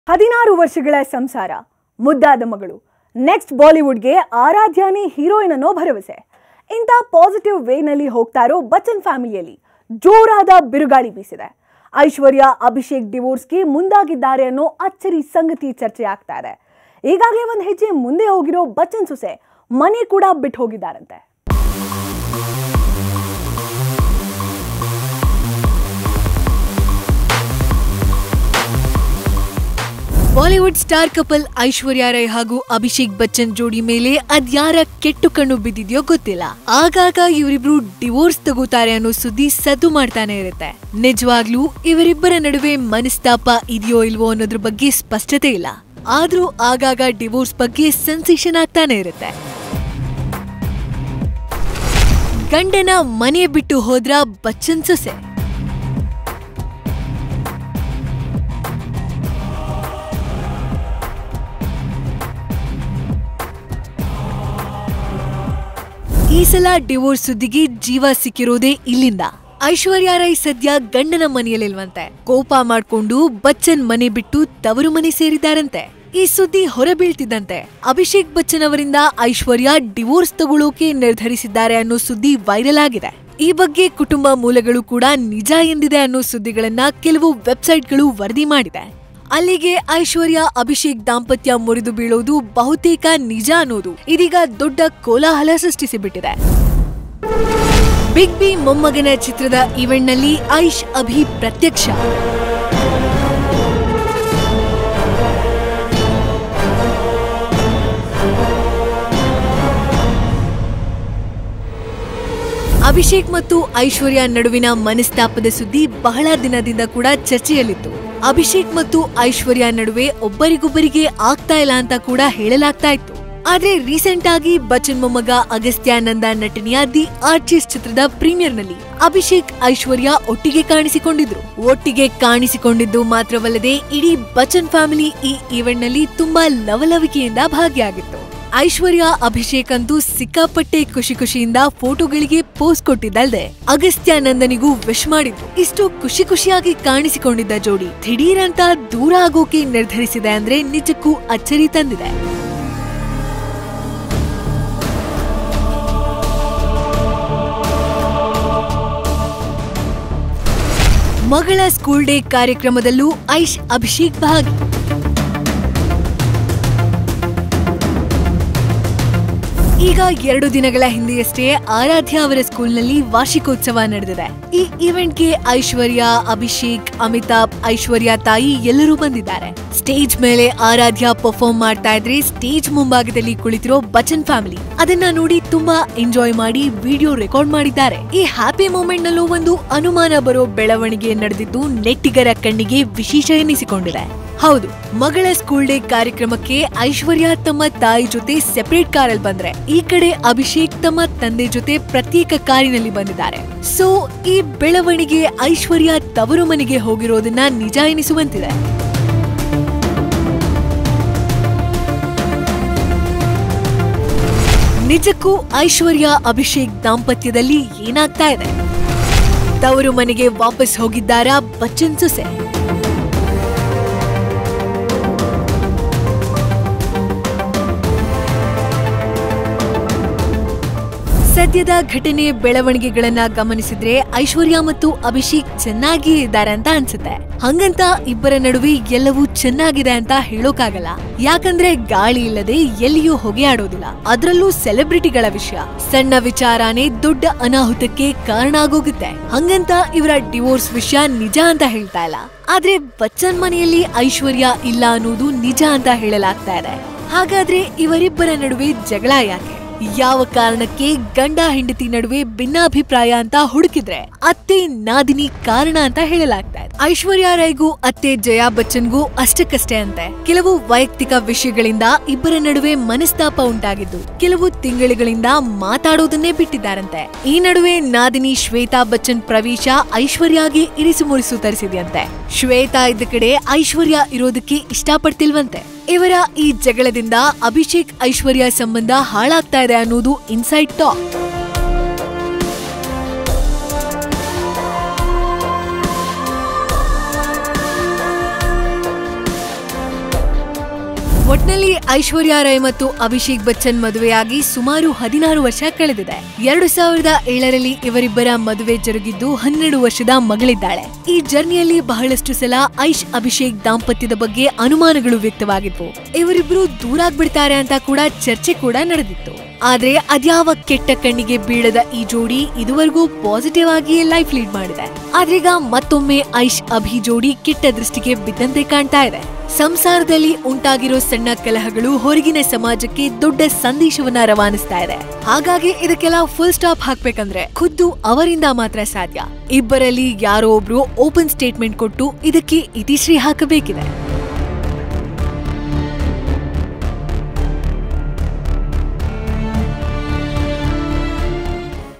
ಹದಿನಾರು ವರ್ಷಗಳ ಸಂಸಾರ ಮುದ್ದಾದ ಮಗಳು ನೆಕ್ಸ್ಟ್ ಬಾಲಿವುಡ್ಗೆ ಆರಾಧ್ಯಾನೇ ಹೀರೋಯಿನ್ ಅನ್ನೋ ಭರವಸೆ ಇಂಥ ಪಾಸಿಟಿವ್ ವೇನಲ್ಲಿ ಹೋಗ್ತಾ ಇರೋ ಬಚ್ಚನ್ ಫ್ಯಾಮಿಲಿಯಲ್ಲಿ ಜೋರಾದ ಬಿರುಗಾಳಿ ಬೀಸಿದೆ ಐಶ್ವರ್ಯ ಅಭಿಷೇಕ್ ಡಿವೋರ್ಸ್ಗೆ ಮುಂದಾಗಿದ್ದಾರೆ ಅನ್ನೋ ಅಚ್ಚರಿ ಸಂಗತಿ ಚರ್ಚೆ ಆಗ್ತಾ ಇದೆ ಈಗಾಗಲೇ ಒಂದು ಹೆಜ್ಜೆ ಮುಂದೆ ಹೋಗಿರೋ ಬಚ್ಚನ್ ಸೊಸೆ ಮನೆ ಕೂಡ ಬಿಟ್ಟು ಹೋಗಿದ್ದಾರಂತೆ Bollywood star couple Aishwarya Rai ಹಾಗೂ ಅಭಿಷೇಕ್ ಬಚ್ಚನ್ ಜೋಡಿ ಮೇಲೆ ಅದ್ಯಾರ ಕೆಟ್ಟು ಕಣ್ಣು ಬಿದ್ದಿದ್ಯೋ ಗೊತ್ತಿಲ್ಲ ಆಗಾಗ ಇವರಿಬ್ರು ಡಿವೋರ್ಸ್ ತಗೋತಾರೆ ಅನ್ನೋ ಸುದ್ದಿ ಸದ್ದು ಮಾಡ್ತಾನೆ ಇರುತ್ತೆ ನಿಜವಾಗ್ಲೂ ಇವರಿಬ್ಬರ ನಡುವೆ ಮನಸ್ತಾಪ ಇದೆಯೋ ಇಲ್ವೋ ಅನ್ನೋದ್ರ ಬಗ್ಗೆ ಸ್ಪಷ್ಟತೆ ಇಲ್ಲ ಆದ್ರೂ ಆಗಾಗ ಡಿವೋರ್ಸ್ ಬಗ್ಗೆ ಸೆನ್ಸೇಷನ್ ಆಗ್ತಾನೆ ಇರುತ್ತೆ ಗಂಡನ ಮನೆ ಬಿಟ್ಟು ಹೋದ್ರ ಬಚ್ಚನ್ ಸೊಸೆ ಈ ಸಲ ಡಿವೋರ್ಸ್ ಸುದ್ದಿಗೆ ಜೀವ ಸಿಕ್ಕಿರೋದೇ ಇಲ್ಲಿಂದ ಐಶ್ವರ್ಯ ರೈ ಸದ್ಯ ಗಂಡನ ಮನೆಯಲ್ಲಿಲ್ವಂತೆ ಕೋಪ ಮಾಡ್ಕೊಂಡು ಬಚ್ಚನ್ ಮನೆ ಬಿಟ್ಟು ತವರು ಮನೆ ಸೇರಿದ್ದಾರಂತೆ ಈ ಸುದ್ದಿ ಹೊರಬೀಳ್ತಿದ್ದಂತೆ ಅಭಿಷೇಕ್ ಬಚ್ಚನ್ ಅವರಿಂದ ಐಶ್ವರ್ಯ ಡಿವೋರ್ಸ್ ತಗೊಳ್ಳೋಕೆ ನಿರ್ಧರಿಸಿದ್ದಾರೆ ಅನ್ನೋ ಸುದ್ದಿ ವೈರಲ್ ಆಗಿದೆ ಈ ಬಗ್ಗೆ ಕುಟುಂಬ ಮೂಲಗಳು ಕೂಡ ನಿಜ ಎಂದಿದೆ ಅನ್ನೋ ಸುದ್ದಿಗಳನ್ನ ಕೆಲವು ವೆಬ್ಸೈಟ್ಗಳು ವರದಿ ಮಾಡಿದೆ ಅಲ್ಲಿಗೆ ಐಶ್ವರ್ಯ ಅಭಿಷೇಕ್ ದಾಂಪತ್ಯ ಮುರಿದು ಬೀಳೋದು ಬಹುತೇಕ ನಿಜ ಅನ್ನೋದು ಇದೀಗ ದೊಡ್ಡ ಕೋಲಾಹಲ ಸೃಷ್ಟಿಸಿಬಿಟ್ಟಿದೆ ಬಿಗ್ ಬಿ ಮೊಮ್ಮಗನ ಚಿತ್ರದ ಈವೆಂಟ್ನಲ್ಲಿ ಐಶ್ ಅಭಿ ಪ್ರತ್ಯಕ್ಷ ಅಭಿಷೇಕ್ ಮತ್ತು ಐಶ್ವರ್ಯ ನಡುವಿನ ಮನಸ್ತಾಪದ ಸುದ್ದಿ ಬಹಳ ದಿನದಿಂದ ಕೂಡ ಚರ್ಚೆಯಲ್ಲಿತ್ತು ಅಭಿಷೇಕ್ ಮತ್ತು ಐಶ್ವರ್ಯ ನಡುವೆ ಒಬ್ಬರಿಗೊಬ್ಬರಿಗೆ ಆಗ್ತಾ ಇಲ್ಲ ಅಂತ ಕೂಡ ಹೇಳಲಾಗ್ತಾ ಇತ್ತು ಆದ್ರೆ ರೀಸೆಂಟ್ ಆಗಿ ಬಚ್ಚನ್ ಮೊಮ್ಮಗ ಅಗಸ್ತ್ಯಾನಂದ ನಟನೆಯ ದಿ ಆರ್ಟಿಸ್ಟ್ ಚಿತ್ರದ ಪ್ರೀಮಿಯರ್ ನಲ್ಲಿ ಅಭಿಷೇಕ್ ಐಶ್ವರ್ಯ ಒಟ್ಟಿಗೆ ಕಾಣಿಸಿಕೊಂಡಿದ್ರು ಒಟ್ಟಿಗೆ ಕಾಣಿಸಿಕೊಂಡಿದ್ದು ಮಾತ್ರವಲ್ಲದೆ ಇಡೀ ಬಚ್ಚನ್ ಫ್ಯಾಮಿಲಿ ಈ ಈವೆಂಟ್ ನಲ್ಲಿ ತುಂಬಾ ಲವಲವಿಕೆಯಿಂದ ಭಾಗಿಯಾಗಿತ್ತು ಐಶ್ವರ್ಯ ಅಭಿಷೇಕ್ ಅಂತೂ ಸಿಕ್ಕಾಪಟ್ಟೆ ಖುಷಿ ಖುಷಿಯಿಂದ ಫೋಟೋಗಳಿಗೆ ಪೋಸ್ ಕೊಟ್ಟಿದ್ದಲ್ದೆ ಅಗಸ್ತ್ಯಾನಂದನಿಗೂ ವಿಶ್ ಮಾಡಿದ್ರು ಇಷ್ಟು ಖುಷಿ ಖುಷಿಯಾಗಿ ಕಾಣಿಸಿಕೊಂಡಿದ್ದ ಜೋಡಿ ದಿಢೀರಂತ ದೂರ ಆಗೋಕೆ ನಿರ್ಧರಿಸಿದೆ ಅಂದ್ರೆ ನಿಜಕ್ಕೂ ಅಚ್ಚರಿ ತಂದಿದೆ ಮಗಳ ಸ್ಕೂಲ್ ಡೇ ಕಾರ್ಯಕ್ರಮದಲ್ಲೂ ಐಶ್ ಅಭಿಷೇಕ್ ಭಾಗಿ ಈಗ ಎರಡು ದಿನಗಳ ಹಿಂದೆಯಷ್ಟೇ ಆರಾಧ್ಯ ಅವರ ಸ್ಕೂಲ್ನಲ್ಲಿ ವಾರ್ಷಿಕೋತ್ಸವ ನಡೆದಿದೆ ಈ ಇವೆಂಟ್ಗೆ ಐಶ್ವರ್ಯ ಅಭಿಷೇಕ್ ಅಮಿತಾಬ್ ಐಶ್ವರ್ಯ ತಾಯಿ ಎಲ್ಲರೂ ಬಂದಿದ್ದಾರೆ ಸ್ಟೇಜ್ ಮೇಲೆ ಆರಾಧ್ಯ ಪರ್ಫಾರ್ಮ್ ಮಾಡ್ತಾ ಇದ್ರೆ ಸ್ಟೇಜ್ ಮುಂಭಾಗದಲ್ಲಿ ಕುಳಿತಿರೋ ಬಚ್ಚನ್ ಫ್ಯಾಮಿಲಿ ಅದನ್ನ ನೋಡಿ ತುಂಬಾ ಎಂಜಾಯ್ ಮಾಡಿ ವಿಡಿಯೋ ರೆಕಾರ್ಡ್ ಮಾಡಿದ್ದಾರೆ ಈ ಹ್ಯಾಪಿ ಮೂಮೆಂಟ್ ನಲ್ಲೂ ಒಂದು ಅನುಮಾನ ಬರೋ ಬೆಳವಣಿಗೆ ನಡೆದಿದ್ದು ನೆಟ್ಟಿಗರ ಕಣ್ಣಿಗೆ ವಿಶೇಷ ಎನ್ನಿಸಿಕೊಂಡಿದೆ ಹೌದು ಮಗಳ ಸ್ಕೂಲ್ ಡೇ ಕಾರ್ಯಕ್ರಮಕ್ಕೆ ಐಶ್ವರ್ಯ ತಮ್ಮ ತಾಯಿ ಜೊತೆ ಸೆಪರೇಟ್ ಕಾರಲ್ಲಿ ಬಂದ್ರೆ ಈ ಕಡೆ ಅಭಿಷೇಕ್ ತಮ್ಮ ತಂದೆ ಜೊತೆ ಪ್ರತ್ಯೇಕ ಕಾರಿನಲ್ಲಿ ಬಂದಿದ್ದಾರೆ ಸೊ ಈ ಬೆಳವಣಿಗೆ ಐಶ್ವರ್ಯ ತವರು ಮನೆಗೆ ಹೋಗಿರೋದನ್ನ ನಿಜ ಎನಿಸುವಂತಿದೆ ನಿಜಕ್ಕೂ ಐಶ್ವರ್ಯ ಅಭಿಷೇಕ್ ದಾಂಪತ್ಯದಲ್ಲಿ ಏನಾಗ್ತಾ ಇದೆ ತವರು ಮನೆಗೆ ವಾಪಸ್ ಹೋಗಿದ್ದಾರಾ ಬಚ್ಚನ್ ಸೊಸೆ ಸದ್ಯದ ಘಟನೆ ಬೆಳವಣಿಗೆಗಳನ್ನ ಗಮನಿಸಿದ್ರೆ ಐಶ್ವರ್ಯ ಮತ್ತು ಅಭಿಷೇಕ್ ಚೆನ್ನಾಗಿಯೇ ಇದ್ದಾರೆ ಅಂತ ಅನ್ಸುತ್ತೆ ಹಂಗಂತ ಇಬ್ಬರ ನಡುವೆ ಎಲ್ಲವೂ ಚೆನ್ನಾಗಿದೆ ಅಂತ ಹೇಳೋಕಾಗಲ್ಲ ಯಾಕಂದ್ರೆ ಗಾಳಿ ಇಲ್ಲದೆ ಎಲ್ಲಿಯೂ ಹೊಗೆ ಆಡೋದಿಲ್ಲ ಅದ್ರಲ್ಲೂ ಸೆಲೆಬ್ರಿಟಿಗಳ ವಿಷಯ ಸಣ್ಣ ವಿಚಾರನೇ ದೊಡ್ಡ ಅನಾಹುತಕ್ಕೆ ಕಾರಣ ಆಗೋಗುತ್ತೆ ಹಂಗಂತ ಇವರ ಡಿವೋರ್ಸ್ ವಿಷಯ ನಿಜ ಅಂತ ಹೇಳ್ತಾ ಇಲ್ಲ ಆದ್ರೆ ಬಚ್ಚನ್ ಮನೆಯಲ್ಲಿ ಐಶ್ವರ್ಯ ಇಲ್ಲ ಅನ್ನೋದು ನಿಜ ಅಂತ ಹೇಳಲಾಗ್ತಾ ಇದೆ ಹಾಗಾದ್ರೆ ಇವರಿಬ್ಬರ ನಡುವೆ ಜಗಳ ಯಾಕೆ ಯಾವ ಕಾರಣಕ್ಕೆ ಗಂಡ ಹೆಂಡತಿ ನಡುವೆ ಭಿನ್ನಾಭಿಪ್ರಾಯ ಅಂತ ಹುಡುಕಿದ್ರೆ ಅತ್ತೆ ನಾದಿನಿ ಕಾರಣ ಅಂತ ಹೇಳಲಾಗ್ತಾ ಇದೆ ಐಶ್ವರ್ಯ ರೈಗೂ ಅತ್ತೆ ಜಯಾ ಬಚ್ಚನ್ಗೂ ಅಷ್ಟಕ್ಕಷ್ಟೇ ಅಂತೆ ಕೆಲವು ವೈಯಕ್ತಿಕ ವಿಷಯಗಳಿಂದ ಇಬ್ಬರ ನಡುವೆ ಮನಸ್ತಾಪ ಉಂಟಾಗಿದ್ದು ಕೆಲವು ತಿಂಗಳುಗಳಿಂದ ಮಾತಾಡೋದನ್ನೇ ಬಿಟ್ಟಿದ್ದಾರಂತೆ ಈ ನಡುವೆ ನಾದಿನಿ ಶ್ವೇತಾ ಬಚ್ಚನ್ ಪ್ರವೇಶ ಐಶ್ವರ್ಯಾಗೆ ಇರಿಸು ಮುರಿಸು ತರಿಸಿದೆಯಂತೆ ಶ್ವೇತಾ ಇದ್ದ ಕಡೆ ಐಶ್ವರ್ಯ ಇರೋದಕ್ಕೆ ಇಷ್ಟಪಡ್ತಿಲ್ವಂತೆ ಇವರ ಈ ಜಗಳದಿಂದ ಅಭಿಷೇಕ್ ಐಶ್ವರ್ಯ ಸಂಬಂಧ ಹಾಳಾಗ್ತಾ ಇದೆ ಅನ್ನೋದು ಇನ್ಸೈಡ್ ಟಾಕ್ ಒಟ್ನಲ್ಲಿ ಐಶ್ವರ್ಯ ರೈ ಮತ್ತು ಅಭಿಷೇಕ್ ಬಚ್ಚನ್ ಮದುವೆಯಾಗಿ ಸುಮಾರು ಹದಿನಾರು ವರ್ಷ ಕಳೆದಿದೆ ಎರಡು ಸಾವಿರದ ಏಳರಲ್ಲಿ ಇವರಿಬ್ಬರ ಮದುವೆ ಜರುಗಿದ್ದು ಹನ್ನೆರಡು ವರ್ಷದ ಮಗಳಿದ್ದಾಳೆ ಈ ಜರ್ನಿಯಲ್ಲಿ ಬಹಳಷ್ಟು ಸಲ ಐಶ್ ಅಭಿಷೇಕ್ ದಾಂಪತ್ಯದ ಬಗ್ಗೆ ಅನುಮಾನಗಳು ವ್ಯಕ್ತವಾಗಿದ್ವು ಇವರಿಬ್ರು ದೂರ ಆಗ್ಬಿಡ್ತಾರೆ ಅಂತ ಕೂಡ ಚರ್ಚೆ ಕೂಡ ನಡೆದಿತ್ತು ಆದ್ರೆ ಅದ್ಯಾವ ಕೆಟ್ಟ ಕಣ್ಣಿಗೆ ಬೀಳದ ಈ ಜೋಡಿ ಇದುವರೆಗೂ ಪಾಸಿಟಿವ್ ಆಗಿಯೇ ಲೈಫ್ ಲೀಡ್ ಮಾಡಿದೆ ಆದ್ರೀಗ ಮತ್ತೊಮ್ಮೆ ಐಶ್ ಅಭಿ ಜೋಡಿ ಕೆಟ್ಟ ದೃಷ್ಟಿಗೆ ಬಿದ್ದಂತೆ ಕಾಣ್ತಾ ಇದೆ ಸಂಸಾರದಲ್ಲಿ ಉಂಟಾಗಿರೋ ಸಣ್ಣ ಕಲಹಗಳು ಹೊರಗಿನ ಸಮಾಜಕ್ಕೆ ದೊಡ್ಡ ಸಂದೇಶವನ್ನ ರವಾನಿಸ್ತಾ ಇದೆ ಹಾಗಾಗಿ ಇದಕ್ಕೆಲ್ಲ ಫುಲ್ ಸ್ಟಾಪ್ ಹಾಕ್ಬೇಕಂದ್ರೆ ಖುದ್ದು ಅವರಿಂದ ಮಾತ್ರ ಸಾಧ್ಯ ಇಬ್ಬರಲ್ಲಿ ಯಾರೋ ಒಬ್ರು ಓಪನ್ ಸ್ಟೇಟ್ಮೆಂಟ್ ಕೊಟ್ಟು ಇದಕ್ಕೆ ಇತಿಶ್ರೀ ಹಾಕಬೇಕಿದೆ